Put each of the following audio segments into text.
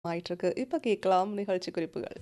ஆயிட்டிருக்கு. இப்ப கேட்கலாம் நிகழ்ச்சி குறிப்புகள்.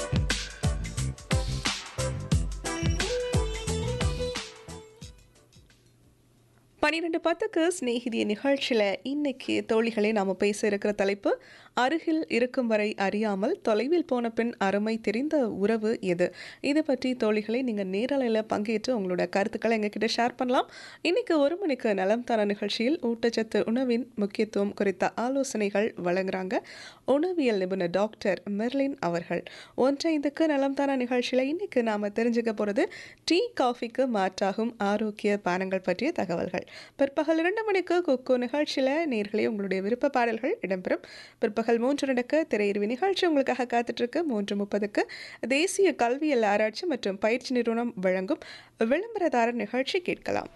பன்னிரண்டு பத்துக்கு சிநேகிதிய நிகழ்ச்சியில இன்னைக்கு தோழிகளே நாம பேச இருக்கிற தலைப்பு அருகில் இருக்கும் வரை அறியாமல் தொலைவில் போன பின் அருமை தெரிந்த உறவு எது இதை பற்றி தோழிகளை நீங்க நேரலையில் பங்கேற்று உங்களோட கருத்துக்களை எங்ககிட்ட ஷேர் பண்ணலாம் இன்னைக்கு ஒரு மணிக்கு நலம் தர நிகழ்ச்சியில் ஊட்டச்சத்து உணவின் முக்கியத்துவம் குறித்த ஆலோசனைகள் வழங்குறாங்க உணவியல் நிபுணர் டாக்டர் மெர்லின் அவர்கள் ஒன்றைந்துக்கு நலம் தர நிகழ்ச்சியில் இன்னைக்கு நாம தெரிஞ்சுக்க போறது டீ காஃபிக்கு மாற்றாகும் ஆரோக்கிய பானங்கள் பற்றிய தகவல்கள் பிற்பகல் இரண்டு மணிக்கு குக்கு நிகழ்ச்சியில் நேர்களே உங்களுடைய விருப்ப பாடல்கள் இடம்பெறும் பிற்பகல் மூன்று நடக்க திரையறிவு நிகழ்ச்சி உங்களுக்காக காத்துட்ருக்கு மூன்று முப்பதுக்கு தேசிய கல்வியல் ஆராய்ச்சி மற்றும் பயிற்சி நிறுவனம் வழங்கும் விளம்பரதாரர் நிகழ்ச்சி கேட்கலாம்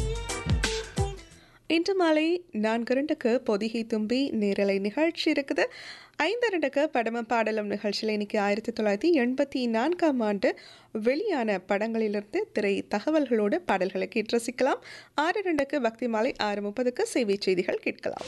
இன்று மாலை நான்கு ரெண்டுக்கு பொதிகை தும்பி நேரலை நிகழ்ச்சி இருக்குது ஐந்து ரெண்டுக்கு படம பாடலும் நிகழ்ச்சியில் இன்னைக்கு ஆயிரத்தி தொள்ளாயிரத்தி எண்பத்தி நான்காம் ஆண்டு வெளியான படங்களிலிருந்து திரை தகவல்களோடு பாடல்களை கேட்டு ரசிக்கலாம் ஆறு ரெண்டுக்கு பக்தி மாலை ஆறு முப்பதுக்கு செய்தி செய்திகள் கேட்கலாம்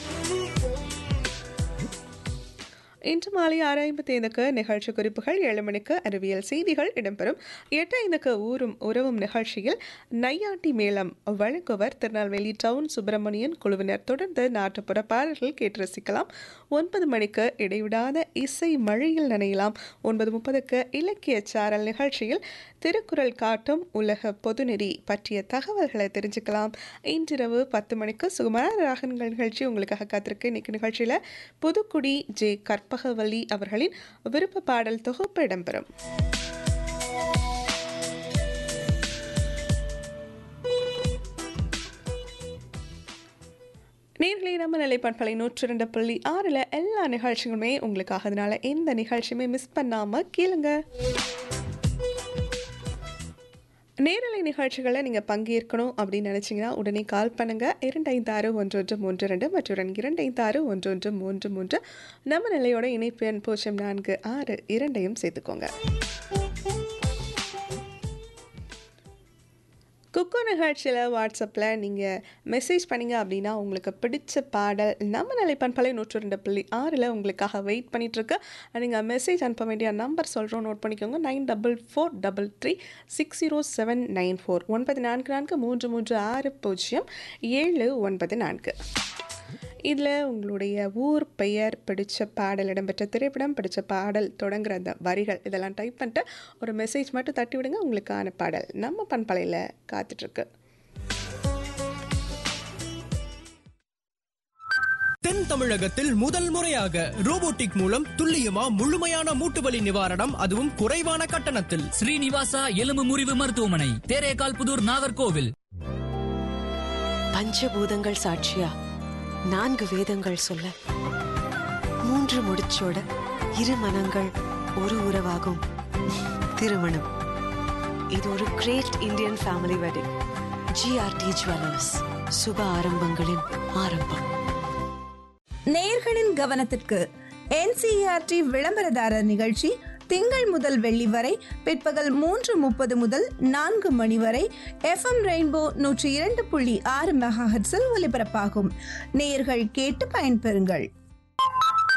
இன்று மாலை ஆறு ஐம்பத்தி ஐந்துக்கு நிகழ்ச்சி குறிப்புகள் ஏழு மணிக்கு அறிவியல் செய்திகள் இடம்பெறும் எட்டு ஐந்துக்கு ஊரும் உறவும் நிகழ்ச்சியில் நையாண்டி மேளம் வழங்குவர் திருநெல்வேலி டவுன் சுப்பிரமணியன் குழுவினர் தொடர்ந்து நாட்டுப்புற பாடல்கள் கேட்டு ரசிக்கலாம் ஒன்பது மணிக்கு இடைவிடாத இசை மழையில் நனையலாம் ஒன்பது முப்பதுக்கு இலக்கிய சாரல் நிகழ்ச்சியில் திருக்குறள் காட்டும் உலக பொதுநெறி பற்றிய தகவல்களை தெரிஞ்சுக்கலாம் இன்றிரவு பத்து மணிக்கு சுகுமார ராகன்கள் நிகழ்ச்சி உங்களுக்காக காத்திருக்கு இன்னைக்கு நிகழ்ச்சியில் புதுக்குடி ஜே கற்பகவல்லி அவர்களின் விருப்ப பாடல் தொகுப்பு இடம்பெறும் நேர்களை நம்ம நிலைப்பண்பலை நூற்றி ரெண்டு புள்ளி ஆறில் எல்லா நிகழ்ச்சிகளுமே உங்களுக்காக அதனால எந்த நிகழ்ச்சியுமே மிஸ் பண்ணாமல் கேளுங்க நேரலை நிகழ்ச்சிகளை நீங்கள் பங்கேற்கணும் அப்படின்னு நினச்சிங்கன்னா உடனே கால் பண்ணுங்கள் இரண்டு ஐந்து ஆறு ஒன்று ஒன்று மூன்று ரெண்டு மற்றும் இரண்டு ஐந்து ஆறு ஒன்று ஒன்று மூன்று மூன்று நம்ம நிலையோட இணைப்பு எண் பூஜ்ஜியம் நான்கு ஆறு இரண்டையும் சேர்த்துக்கோங்க குக்கு நிகழ்ச்சியில் வாட்ஸ்அப்பில் நீங்கள் மெசேஜ் பண்ணிங்க அப்படின்னா உங்களுக்கு பிடிச்ச பாடல் நம்ம நிலைப்பான் பழைய நூற்று ரெண்டு புள்ளி ஆறில் உங்களுக்காக வெயிட் பண்ணிகிட்ருக்கு நீங்கள் மெசேஜ் அனுப்ப வேண்டிய நம்பர் சொல்கிறோம் நோட் பண்ணிக்கோங்க nine double four double three six zero seven nine four ஒன்பது நான்கு நான்கு மூன்று மூன்று ஆறு பூஜ்ஜியம் ஏழு ஒன்பது நான்கு இதில் உங்களுடைய ஊர் பெயர் பிடிச்ச பாடல் இடம்பெற்ற திரைப்படம் பிடிச்ச பாடல் தொடங்குற அந்த வரிகள் இதெல்லாம் டைப் பண்ணிட்டு ஒரு மெசேஜ் மட்டும் தட்டி விடுங்க உங்களுக்கான பாடல் நம்ம பண்பலையில் காத்துட்ருக்கு தென் தமிழகத்தில் முதல் முறையாக ரோபோட்டிக் மூலம் துல்லியமா முழுமையான மூட்டுவலி நிவாரணம் அதுவும் குறைவான கட்டணத்தில் ஸ்ரீனிவாசா எலும்பு முறிவு மருத்துவமனை தேரேகால் புதூர் நாகர்கோவில் பஞ்சபூதங்கள் சாட்சியா நான்கு வேதங்கள் சொல்ல மூன்று முடிச்சோட இரு மனங்கள் ஒரு உறவாகும் திருமணம் இது ஒரு great Indian family wedding GRT jewellers சுப ஆரம்பங்களின் ஆரம்பம் நேயர்களின் கவனத்திற்கு என்சிஆர்டி விளம்பரதாரர் நிகழ்ச்சி திங்கள் முதல் வெள்ளி வரை பிற்பகல் மூன்று முப்பது முதல் நான்கு மணி வரை எஃப்எம் ரெயின்போ நூற்றி இரண்டு புள்ளி ஆறு மெகாஹட்ஸில் ஒலிபரப்பாகும் நேயர்கள் கேட்டு பயன்பெறுங்கள்